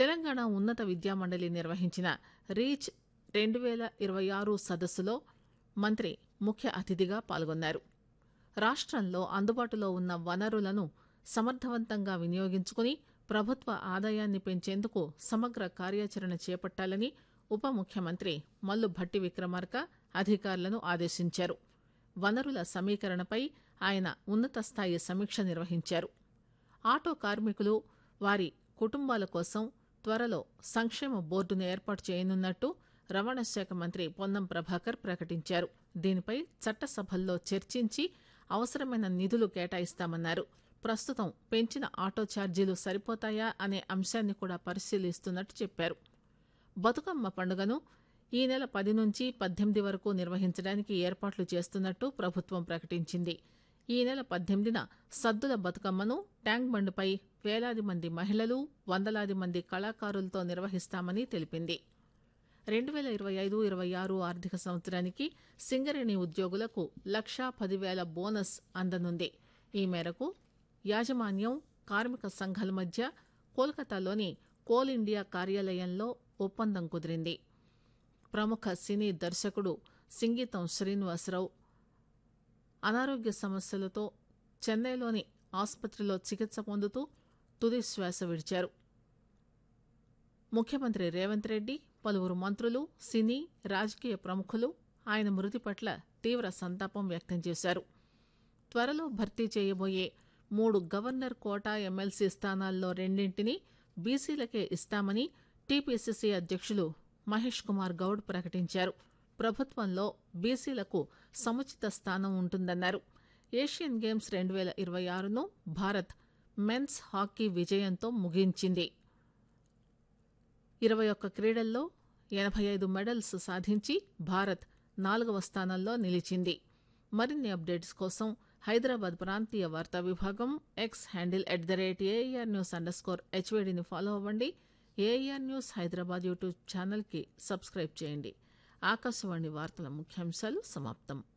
తెలంగాణ ఉన్నత విద్యామండలి నిర్వహించిన రీచ్ రెండు వేల ఇరవై ఆరు సదస్సులో మంత్రి ముఖ్య అతిథిగా పాల్గొన్నారు రాష్టంలో అందుబాటులో ఉన్న వనరులను సమర్థవంతంగా వినియోగించుకుని ప్రభుత్వ ఆదాయాన్ని పెంచేందుకు సమగ్ర కార్యాచరణ చేపట్టాలని ఉప ముఖ్యమంత్రి మల్లు భట్టి విక్రమార్క అధికారులను ఆదేశించారు వనరుల సమీకరణపై ఆయన ఉన్నత స్థాయి సమీక్ష నిర్వహించారు ఆటో కార్మికులు వారి కుటుంబాల కోసం త్వరలో సంక్షేమ బోర్డును ఏర్పాటు చేయనున్నట్టు రవాణా శాఖ మంత్రి పొన్నం ప్రభాకర్ ప్రకటించారు దీనిపై చట్టసభల్లో చర్చించి అవసరమైన నిధులు కేటాయిస్తామన్నారు ప్రస్తుతం పెంచిన ఆటో ఛార్జీలు సరిపోతాయా అనే అంశాన్ని కూడా పరిశీలిస్తున్నట్టు చెప్పారు బతుకమ్మ పండుగను ఈ నెల పది నుంచి పద్దెనిమిది వరకు నిర్వహించడానికి ఏర్పాట్లు చేస్తున్నట్టు ప్రభుత్వం ప్రకటించింది ఈ నెల పద్దెనిమిదిన సద్దుల బతుకమ్మను ట్యాంక్ బండ్పై వేలాది మంది మహిళలు వందలాది మంది కళాకారులతో నిర్వహిస్తామని తెలిపింది రెండు వేల ఇరవై ఐదు ఇరవై ఆరు ఆర్థిక సంవత్సరానికి సింగరేణి ఉద్యోగులకు లక్షా పదివేల బోనస్ అందనుంది ఈ మేరకు యాజమాన్యం కార్మిక సంఘాల మధ్య కోల్కతాలోని కోల్ ఇండియా కార్యాలయంలో ఒప్పందం కుదిరింది ప్రముఖ సినీ దర్శకుడు సింగీతం శ్రీనివాసరావు అనారోగ్య సమస్యలతో చెన్నైలోని ఆసుపత్రిలో చికిత్స పొందుతూ తుది శ్వాస విడిచారు ముఖ్యమంత్రి రేవంత్ రెడ్డి పలువురు మంత్రులు సినీ రాజకీయ ప్రముఖులు ఆయన మృతి పట్ల తీవ్ర సంతాపం వ్యక్తం చేశారు త్వరలో భర్తీ చేయబోయే మూడు గవర్నర్ కోటా ఎమ్మెల్సీ స్థానాల్లో రెండింటిని బీసీలకే ఇస్తామని టీపీసీసీ అధ్యక్షులు మహేష్ కుమార్ గౌడ్ ప్రకటించారు ప్రభుత్వంలో బీసీలకు సముచిత స్థానం ఉంటుందన్నారు ఏషియన్ గేమ్స్ రెండు వేల ఇరవై ఆరును భారత్ మెన్స్ హాకీ విజయంతో ముగించింది ఇరవై ఒక్క క్రీడల్లో ఎనభై ఐదు మెడల్స్ సాధించి భారత్ నాలుగవ స్థానంలో నిలిచింది మరిన్ని అప్డేట్స్ కోసం హైదరాబాద్ ప్రాంతీయ వార్తా విభాగం X handle at the rate AIR news underscore హెచ్వేడిని ఫాలో అవ్వండి ఏఆర్ న్యూస్ హైదరాబాద్ యూట్యూబ్ ఛానల్కి సబ్స్క్రైబ్ చేయండి ఆకాశవాణి వార్తల ముఖ్యాంశాలు సమాప్తం